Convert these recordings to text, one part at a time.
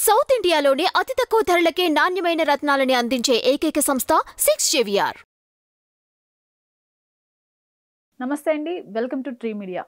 South ఇండియాలోనే అతి తక్కువ ధరలకే నాణ్యమైన రత్నాలని అందించే ఏకైక సంస్థ సిక్స్ జేవిఆర్ నమస్తే అండి వెల్కమ్ టు ట్రీ మీడియా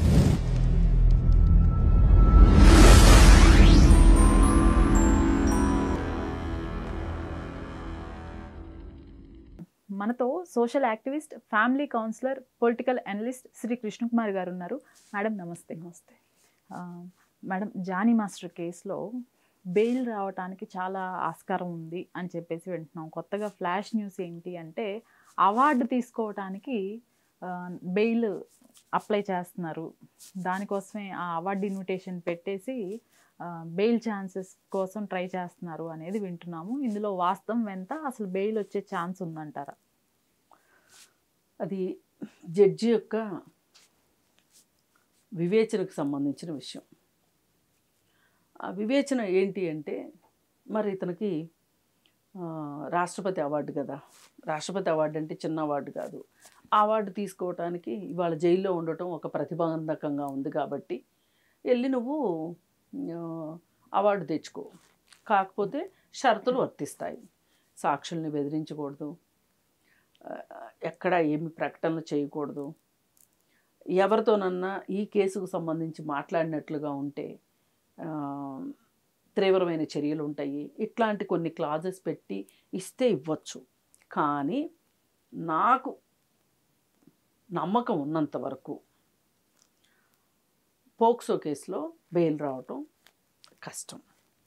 మనతో social activist family counsellor political analyst Shri Krishnakumar గారు ఉన్నారు మేడం నమస్తే నమస్తే మేడం జానీ మాస్టర్ కేసులో బెయిల్ రావడానికి చాలా ఆస్కారం ఉంది అని చెప్పేసి వింటున్నాం కొత్తగా ఫ్లాష్ న్యూస్ ఏంటి అంటే అవార్డు తీసుకోవటానికి బెయిల్ అప్లై చేస్తున్నారు దానికోసమే ఆ అవార్డు ఇన్విటేషన్ పెట్టేసి బెయిల్ ఛాన్సెస్ కోసం ట్రై చేస్తున్నారు అనేది వింటున్నాము ఇందులో వాస్తవం ఎంత అసలు బెయిల్ వచ్చే ఛాన్స్ ఉందంటారా అది జడ్జి యొక్క వివేచనకు సంబంధించిన విషయం ఆ వివేచన ఏంటి అంటే మరి ఇతనికి ఆ, రాష్ట్రపతి అవార్డు కదా రాష్ట్రపతి అవార్డు అంటే చిన్న అవార్డు కాదు ఆ అవార్డు తీసుకోవటానికి ఇవాళ జైల్లో ఉండటం ఒక ప్రతిబంధకంగా ఉంది కాబట్టి వెళ్ళి నువ్వు ఆ, అవార్డు తెచ్చుకో కాకపోతే షరతులు వర్తిస్తాయి సాక్షుల్ని బెదిరించకూడదు ఆ, ఎక్కడ ఏమి ప్రకటనలు చేయకూడదు ఎవరితోనన్నా ఈ కేసుకు సంబంధించి మాట్లాడినట్లుగా ఉంటే ఆ, తీవ్రమైన చర్యలు ఉంటాయి ఇట్లాంటి కొన్ని క్లాజెస్ పెట్టి ఇస్తే ఇవ్వచ్చు కానీ నాకు నమ్మకం ఉన్నంత వరకు పోక్సో కేసులో బెయిల్ రావటం కష్టం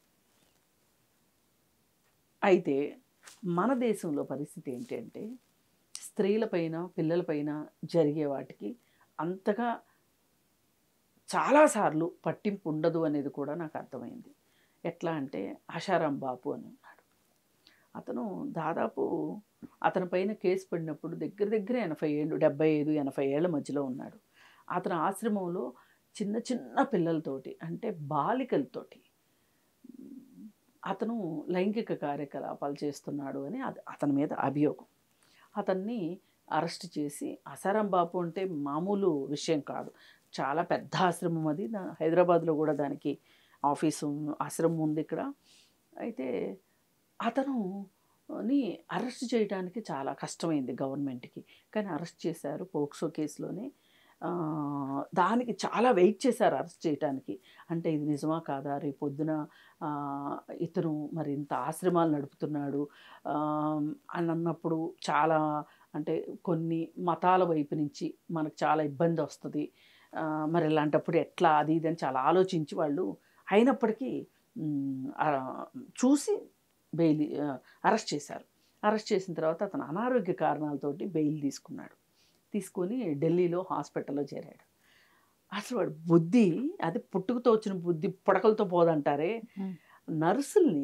అయితే మన దేశంలో పరిస్థితి ఏంటంటే స్త్రీలపైన పిల్లలపైన జరిగే వాటికి అంతగా చాలాసార్లు పట్టింపు ఉండదు అనేది కూడా నాకు అర్థమైంది ఎట్లా అంటే ఆశారాం బాపు అని ఉన్నాడు అతను దాదాపు అతని పైన కేసు పడినప్పుడు దగ్గర దగ్గర ఎనభై ఏళ్ళు డెబ్బై ఐదు ఎనభై ఏళ్ళ మధ్యలో ఉన్నాడు అతని ఆశ్రమంలో చిన్న చిన్న పిల్లలతోటి అంటే బాలికలతోటి అతను లైంగిక కార్యకలాపాలు చేస్తున్నాడు అని అది అతని మీద అభియోగం అతన్ని అరెస్ట్ చేసి అసారాం బాపు అంటే మామూలు విషయం కాదు చాలా పెద్ద ఆశ్రమం అది దా- హైదరాబాద్లో కూడా దానికి ఆఫీసు ఆశ్రమం ఉంది ఇక్కడ అయితే అతను ని అరెస్ట్ చేయడానికి చాలా కష్టమైంది గవర్నమెంట్కి కానీ అరెస్ట్ చేశారు పోక్సో కేసులోనే ఆ, దానికి చాలా వెయిట్ చేశారు అరెస్ట్ చేయడానికి అంటే ఇది నిజమా కాదా రేపు పొద్దున ఆ, ఇతను మరి ఇంత ఆశ్రమాలు నడుపుతున్నాడు ఆ, అని అన్నప్పుడు చాలా అంటే కొన్ని మతాల వైపు నుంచి మనకు చాలా ఇబ్బంది వస్తుంది ఆ, మరి ఇలాంటప్పుడు ఎట్లా అది ఇది అని చాలా ఆలోచించి వాళ్ళు అయినప్పటికీ మ్, ఆ, చూసి బెయిల్ అరెస్ట్ చేశారు అరెస్ట్ చేసిన తర్వాత అతను అనారోగ్య కారణాలతోటి బెయిల్ తీసుకున్నాడు తీసుకొని ఢిల్లీలో హాస్పిటల్లో చేరాడు అసలు వాడు బుద్ధి అది పుట్టుకతో వచ్చిన బుద్ధి పుడకలతో పోదంటారే Hmm. నర్సుల్ని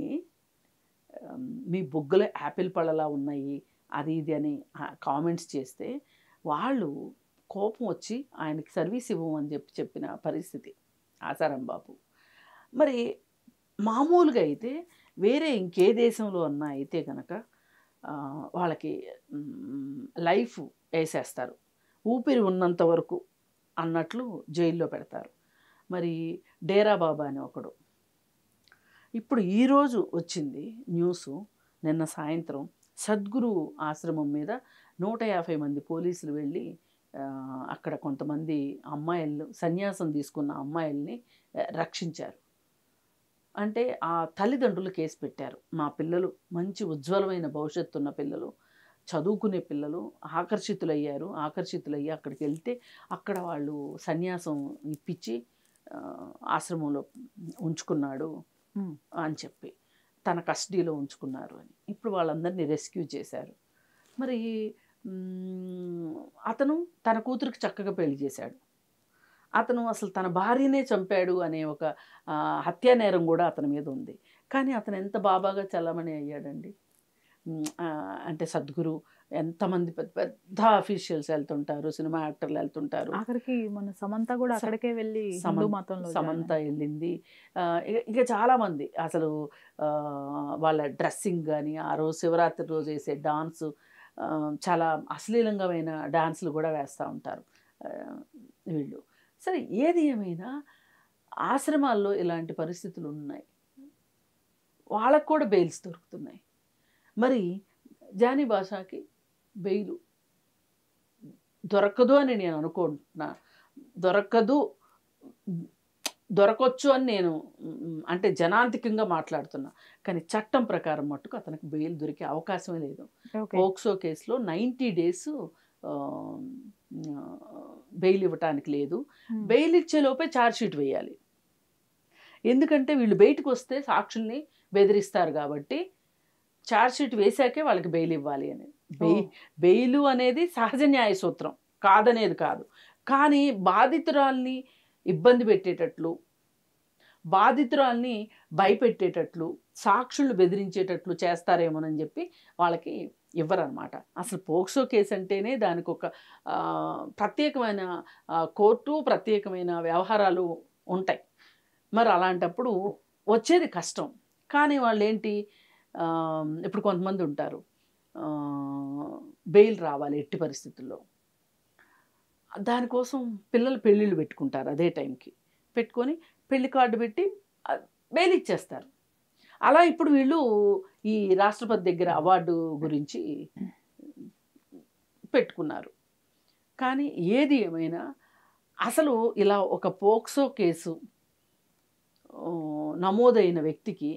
ఆ, మీ బొగ్గలో యాపిల్ పళ్ళలా ఉన్నాయి అది ఇది అని కామెంట్స్ చేస్తే వాళ్ళు కోపం వచ్చి ఆయనకి సర్వీస్ ఇవ్వమని చెప్పి చెప్పిన పరిస్థితి ఆసారం బాబు మరి మామూలుగా అయితే వేరే ఇంకే దేశంలో అన్నా అయితే కనుక ఆ, వాళ్ళకి మ్, లైఫ్ వేసేస్తారు ఊపిరి ఉన్నంత వరకు అన్నట్లు జైల్లో పెడతారు మరి డేరా బాబా అని ఒకడు ఇప్పుడు ఈరోజు వచ్చింది న్యూస్ నిన్న సాయంత్రం సద్గురు ఆశ్రమం మీద నూట యాభై మంది పోలీసులు వెళ్ళి ఆ, అక్కడ కొంతమంది అమ్మాయిలు సన్యాసం తీసుకున్న అమ్మాయిల్ని ఆ, రక్షించారు అంటే ఆ తల్లిదండ్రులు కేసు పెట్టారు మా పిల్లలు మంచి ఉజ్వలమైన భవిష్యత్తు ఉన్న పిల్లలు చదువుకునే పిల్లలు ఆకర్షితులయ్యారు ఆకర్షితులయ్యి అక్కడికి వెళ్తే అక్కడ వాళ్ళు సన్యాసం ఇప్పించి ఆ, ఆశ్రమంలో ఉంచుకున్నాడు Hmm. అని చెప్పి తన కస్టడీలో ఉంచుకున్నారు అని ఇప్పుడు వాళ్ళందరినీ రెస్క్యూ చేశారు మరి మ్, అతను తన కూతురికి చక్కగా పెళ్లి చేశాడు అతను అసలు తన భార్యనే చంపాడు అనే ఒక ఆ, హత్యా నేరం కూడా అతని మీద ఉంది కానీ అతను ఎంత బాబాగా చల్లమని అయ్యాడండి మ్, ఆ, అంటే సద్గురు ఎంతమంది పెద్ద పెద్ద అఫీషియల్స్ వెళ్తుంటారు సినిమా యాక్టర్లు వెళ్తుంటారు ఆఖరికి మన సమంత కూడా స- అక్కడికే వెళ్ళి హిందూ సమంత- మతంలో సమంత వెళ్ళింది ఆ, ఇక ఇక చాలామంది అసలు ఆ, వాళ్ళ డ్రెస్సింగ్ కానీ ఆ రోజు శివరాత్రి రోజు వేసే డాన్స్ చాలా అశ్లీలంగమైన డాన్సులు కూడా వేస్తూ ఉంటారు ఆ, వీళ్ళు సరే ఏది ఏమైనా ఆశ్రమాల్లో ఇలాంటి పరిస్థితులు ఉన్నాయి వాళ్ళకు కూడా బెయిల్స్ దొరుకుతున్నాయి మరి జానీ భాషకి బెయిల్ దొరకదు అని నేను అనుకుంటున్నా దొరకదు దొరకొచ్చు అని నేను మ్, అంటే జనాంతికంగా మాట్లాడుతున్నా కానీ చట్టం ప్రకారం మట్టుకు అతనికి బెయిల్ దొరికే అవకాశమే లేదు ఓకే పోక్సో కేసులో నైంటీ డేస్ బెయిల్ ఇవ్వటానికి లేదు బెయిల్ ఇచ్చే లోపే ఛార్జ్ షీట్ వేయాలి ఎందుకంటే వీళ్ళు బయటకు వస్తే సాక్షుల్ని బెదిరిస్తారు కాబట్టి ఛార్జ్ షీట్ వేశాకే వాళ్ళకి బెయిల్ ఇవ్వాలి అని బెయి బెయిలు అనేది సహజ న్యాయ సూత్రం కాదనేది కాదు కానీ బాధితురాల్ని ఇబ్బంది పెట్టేటట్లు బాధితురాల్ని భయపెట్టేటట్లు సాక్షులు బెదిరించేటట్లు చేస్తారేమోనని చెప్పి వాళ్ళకి ఇవ్వరనమాట అసలు పోక్సో కేసు అంటేనే దానికి ఒక ఆ, ప్రత్యేకమైన ఆ, కోర్టు ప్రత్యేకమైన వ్యవహారాలు ఉంటాయి మరి అలాంటప్పుడు వచ్చేది కష్టం కానీ వాళ్ళు ఏంటి ఆ, ఇప్పుడు కొంతమంది ఉంటారు ఆ, బెయిల్ రావాలి ఎట్టి పరిస్థితుల్లో దానికోసం పిల్లలు పెళ్ళిళ్ళు పెట్టుకుంటారు అదే టైంకి పెట్టుకొని పెళ్లి కార్డు పెట్టి ఆ, బెయిల్ ఇచ్చేస్తారు అలా ఇప్పుడు వీళ్ళు ఈ రాష్ట్రపతి దగ్గర అవార్డు గురించి పెట్టుకున్నారు కానీ ఏది ఏమైనా అసలు ఇలా ఒక పోక్సో కేసు ఆ, నమోదైన వ్యక్తికి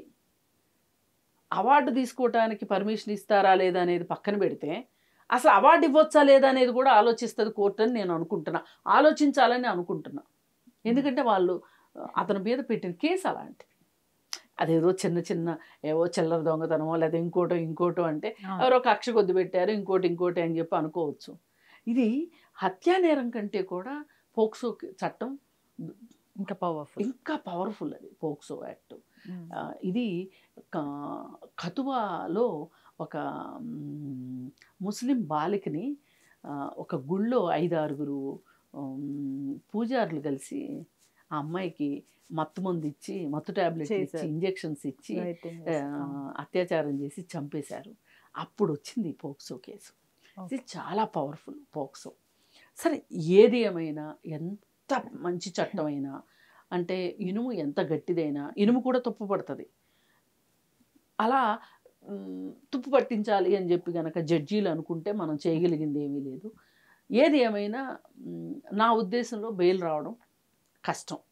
అవార్డు తీసుకోవటానికి పర్మిషన్ ఇస్తారా లేదా అనేది పక్కన పెడితే అసలు అవార్డు ఇవ్వచ్చా లేదా అనేది కూడా ఆలోచిస్తుంది కోర్టు అని నేను అనుకుంటున్నా ఆలోచించాలని అనుకుంటున్నా ఎందుకంటే వాళ్ళు ఆ, అతని మీద పెట్టిన కేసు అలాంటిది అదేదో చిన్న చిన్న ఏవో చిల్లర దొంగతనమో లేదా ఇంకోటో ఇంకోటో అంటే ఎవరో కక్ష కొద్ది పెట్టారు ఇంకోటి ఇంకోటి అని చెప్పి అనుకోవచ్చు ఇది హత్యా నేరం కంటే కూడా పోక్సో చట్టం ఇంకా పవర్ఫుల్ ఇంకా పవర్ఫుల్ అది పోక్సో యాక్ట్ ఆ, ఇది క- కతువాలో ఒక మ్, ముస్లిం బాలికని ఆ, ఒక గుళ్ళో ఐదు ఆరుగురు ఉమ్, పూజారులు కలిసి ఆ అమ్మాయికి మత్తు మందు ఇచ్చి మత్తు టాబ్లెట్స్ ఇచ్చి చేశారు. ఇంజెక్షన్స్ ఇచ్చి ఆ, అత్యాచారం చేసి చంపేశారు అప్పుడు వచ్చింది ఈ పోక్సో కేసు ఇది చాలా పవర్ఫుల్ పోక్సో సరే ఏది ఏమైనా ఎంత మంచి చట్టమైనా అంటే ఇనుము ఎంత గట్టిదైనా ఇనుము కూడా తుప్పు పడుతుంది అలా మ్, తుప్పు పట్టించాలి అని చెప్పి కనుక జడ్జీలు అనుకుంటే మనం చేయగలిగింది ఏమీ లేదు ఏది ఏమైనా మ్, నా ఉద్దేశంలో బెయిల్ రావడం కష్టం